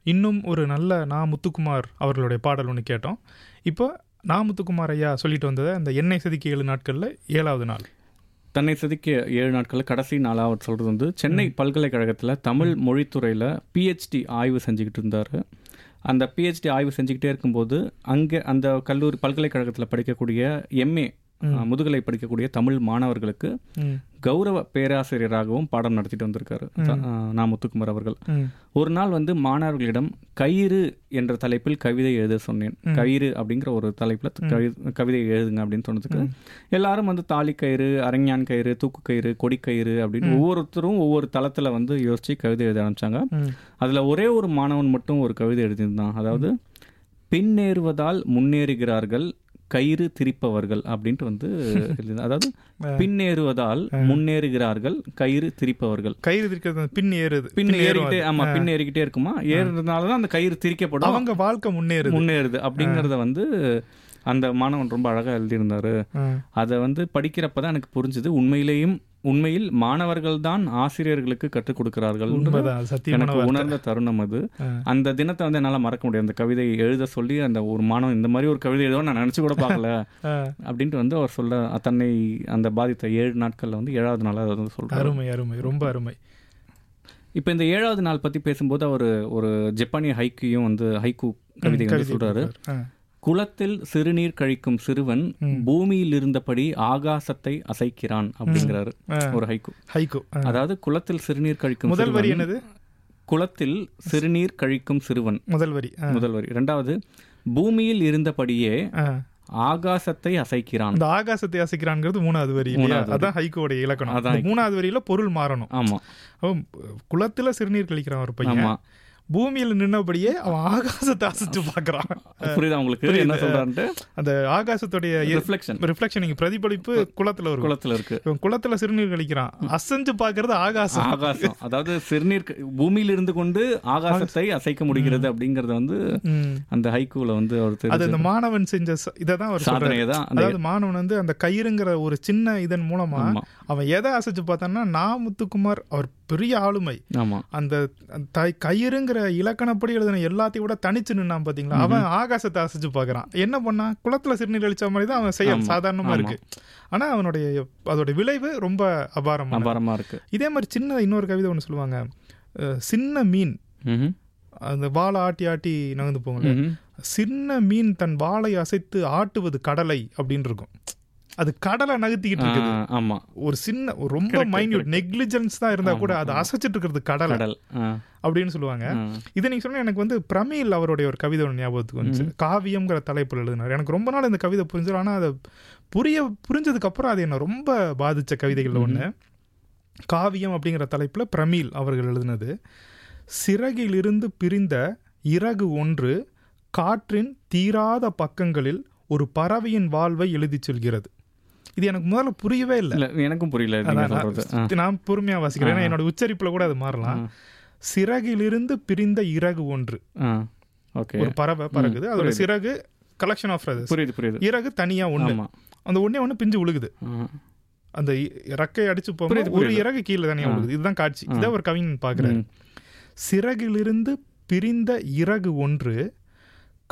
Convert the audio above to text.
இன்னும் ஒரு நல்ல நா முத்துக்குமார் அவர்களுடைய பாடல் ஒன்று கேட்டோம் இப்போ நா முத்துக்குமார் ஐயா சொல்லிட்டு வந்ததை அந்த எண்ணெய் செதுக்கி ஏழு நாட்களில் ஏழாவது நாள் தன்னை செதுக்கிய ஏழு நாட்களில் கடைசி நாளாக அவர் சொல்கிறது வந்து சென்னை பல்கலைக்கழகத்தில் தமிழ் மொழித்துறையில் பிஹெச்டி ஆய்வு செஞ்சுக்கிட்டு இருந்தார் அந்த பிஹெச்டி ஆய்வு செஞ்சுக்கிட்டே இருக்கும்போது அங்கே அந்த கல்லூரி பல்கலைக்கழகத்தில் படிக்கக்கூடிய எம்ஏ முதுகலை படிக்கக்கூடிய தமிழ் மாணவர்களுக்கு ம் கௌரவ பேராசிரியராகவும் பாடம் நடத்திட்டு வந்திருக்காரு த- ஆ, நா முத்துக்குமார் அவர்கள் ம் ஒரு நாள் வந்து மாணவர்களிடம் கயிறு என்ற தலைப்பில் கவிதை எழுத சொன்னேன் கயிறு அப்படிங்கிற ஒரு தலைப்பில் கவி- கவிதை எழுதுங்க அப்படின்னு சொன்னதுக்கு எல்லாரும் வந்து தாலி கயிறு அரஞ்ஞான் கயிறு தூக்கு கயிறு கொடிக்கயிறு அப்படின்னு ஒவ்வொருத்தரும் ஒவ்வொரு தளத்தில் வந்து யோசிச்சு கவிதை எழுத ஆரம்பிச்சாங்க ம் அதில் ஒரே ஒரு மாணவன் மட்டும் ஒரு கவிதை எழுதியிருந்தான் அதாவது பின்னேறுவதால் முன்னேறுகிறார்கள் கயிறு திரிப்பவர்கள் அப்படின்ட்டு வந்து எழுதியிருந்தான். அதாவது பின்னேறுவதால் முன்னேறுகிறார்கள் கயிறு திரிப்பவர்கள் கயிறு இருக்கிறது பின் ஏறுது பின் ஏறும் ஏறிக்கிட்டே அது. ஆமா பின் ஏறிக்கிட்டே இருக்குமா ஏறுறதுனால தான் அந்த கயிறு திரிக்கப்படும் அவங்க வாழ்க்கை முன்னேறுது முன்னேறுது அப்படிங்கறத வந்து அந்த மாணவன் ரொம்ப அழகா எழுதியிருந்தாரு ஆ. அதை வந்து படிக்கிறப்ப தான் எனக்கு புரிஞ்சுது உண்மையிலேயும் உண்மையில் மாணவர்கள் தான் ஆசிரியர்களுக்கு கற்றுக் கொடுக்கிறார்கள் உண்மைதான் சத்தியமான எனக்கு வார்த்தை. உணர்ந்த தருணம் அது ஆ. அந்த தினத்தை வந்து என்னால மறக்க முடியாது அந்த கவிதை எழுத சொல்லி அந்த ஒரு மாணவன் இந்த மாதிரி ஒரு கவிதை எழுதுவோம் நான் நினைச்சு கூட பார்க்கல ஆ. அப்படின்ட்டு வந்து அவர் சொல்ல தன்னை அந்த பாதித்த ஏழு நாட்கள்ல வந்து ஏழாவது நாள் அதை வந்து சொல்றாரு அருமை அருமை ரொம்ப அருமை இப்போ இந்த ஏழாவது நாள் பத்தி பேசும்போது அவர் ஒரு ஜப்பானிய ஹைக்கையும் வந்து ஹைக்கு கவிதை வந்து கவிதை சொல்றாரு ஆ. குளத்தில் சிறுநீர் கழிக்கும் சிறுவன் பூமியில் இருந்தபடி ஆகாசத்தை அசைக்கிறான் அப்படிங்கிறாரு ஆ. ஒரு ஹைக்கு ஹைகோ ஆ. அதாவது குளத்தில் சிறுநீர் கழிக்கும் முதல் வரி சிறுவன் என்னது குளத்தில் சிறுநீர் கழிக்கும் சிறுவன் முதல் வரி ஆ. முதல் வரி இரண்டாவது பூமியில் இருந்தபடியே ஆ. ஆகாசத்தை அசைக்கிறான் இந்த ஆகாசத்தை அசைக்கிறான்ங்கிறது மூணாவது வரி இல்லையா மூணாவது வரி. அதான் ஹைகோட இலக்கணம் அதான் இந்த மூணாவது வரியில பொருள் மாறணும் ஆமா அவன் குளத்துல சிறுநீர் கழிக்கிறான் ஒரு பையன் ஆமா பூமியில நின்னபடியே அவன் ஆகாசத்தை அசைச்சு பாக்குறான் புரியுதா உங்களுக்கு என்ன சொல்றான்ட்டு அந்த ஆகாசத்துடைய ரிஃப்ளெக்ஷன் ரிஃப்ளெக்ஷன் பிரதிபலிப்பு குளத்துல வரும் குளத்துல இருக்கு இவன் குளத்துல சிறுநீர் கழிக்கிறான் அசைஞ்சு பாக்குறது ஆகாசம் ஆகாசம் அதாவது சிறுநீர் க- பூமியில் இருந்து கொண்டு ஆகாசத்தை அசைக்க முடிகிறது அப்படிங்கறத வந்து ம். அந்த ஹைக்கூல வந்து அவர் அது தெரிஞ்சு அந்த மாணவன் செஞ்ச ச- இததான் அவர் சொல்றாரு சாதனையை தான் அந்த அதாவது மாணவன் வந்து அந்த கயிறுங்கிற ஒரு சின்ன இதன் மூலமா ஆமா அவன் எதை அசைச்சு பார்த்தான்னா நான் முத்துக்குமார் அவர் பெரிய ஆளுமை ஆமா அந்த அந்த தை- கயிறுங்கிற இலக்கணப்படி எழுதின எல்லாத்தையும் விட தனிச்சு நின்னான் பாத்தீங்களா அவன் ஆகாசத்தை அசைச்சு பார்க்கறான் என்ன பண்ணான் குளத்துல சிறுநீர் அழிச்ச மாதிரி தான் அவன் செயல் ஆமா. சாதாரணமா ஆமா. இருக்கு ஆனா அவனுடைய அதோட விளைவு ரொம்ப அபாரம் அபாரமா இருக்கு இதே மாதிரி சின்ன இன்னொரு கவிதை ஒன்று சொல்லுவாங்க அஹ், சின்ன மீன் ம்ஹும். அந்த வாழை ஆட்டி ஆட்டி நகர்ந்து போங்க ம்ஹும். சின்ன மீன் தன் வாளை அசைத்து ஆட்டுவது கடலை அப்படின்னு இருக்கும் அது கடலை நகர்த்திக்கிட்டு இருக்குது ஆ, ஆமா ஒரு சின்ன ஒரு ரொம்ப Correct, மைன்யூட் நெக்லிஜென்ஸ் தான் இருந்தா கூட அது அசைச்சிட்டு இருக்கிறது கடலை கடல் ஆ, அப்படின்னு சொல்லுவாங்க ஆ. இதை நீங்க சொன்ன எனக்கு வந்து பிரமீல் அவருடைய ஒரு கவிதை ஒன்று ஞாபகத்துக்கு வந்துச்சு காவியம்ங்கிற தலைப்பில் எழுதினார் எனக்கு ரொம்ப நாள் இந்த கவிதை புரிஞ்சது ஆனா அதை புரிய புரிஞ்சதுக்கு அப்புறம் அது என்ன ரொம்ப பாதிச்ச கவிதைகள்ல ஒண்ணு காவியம் அப்படிங்கிற தலைப்புல பிரமீல் அவர்கள் எழுதினது சிறகிலிருந்து பிரிந்த இறகு ஒன்று காற்றின் தீராத பக்கங்களில் ஒரு பறவையின் வாழ்வை எழுதிச் சொல்கிறது இது எனக்கு முதல்ல புரியவே இல்லை இல்ல எனக்கும் புரியல நீங்க அதான் சொல்றது ஆ, நான் நான் பொறுமையா வாசிக்கிறேன் ஏன்னா என்னோட உச்சரிப்புல கூட அது மாறலாம் சிறகிலிருந்து பிரிந்த இறகு ஒன்று ஆ, ஓகே ஒரு பறவை பறக்குது அதோட சிறகு கலெக்ஷன் ஆஃப் ஃபெதர்ஸ் புரியுது புரியுது இறகு தனியா ஒண்ணு ஆமா அந்த ஒண்ணே ஒண்ணு பிஞ்சு விழுகுது ஆ, அந்த இ- இறக்கை அடிச்சு போகும்போது ஒரு இறகு கீழே தனியா விழுகுது இதுதான் காட்சி இதை ஒரு கவிஞன் பாக்குறாரு ம். சிறகிலிருந்து பிரிந்த இறகு ஒன்று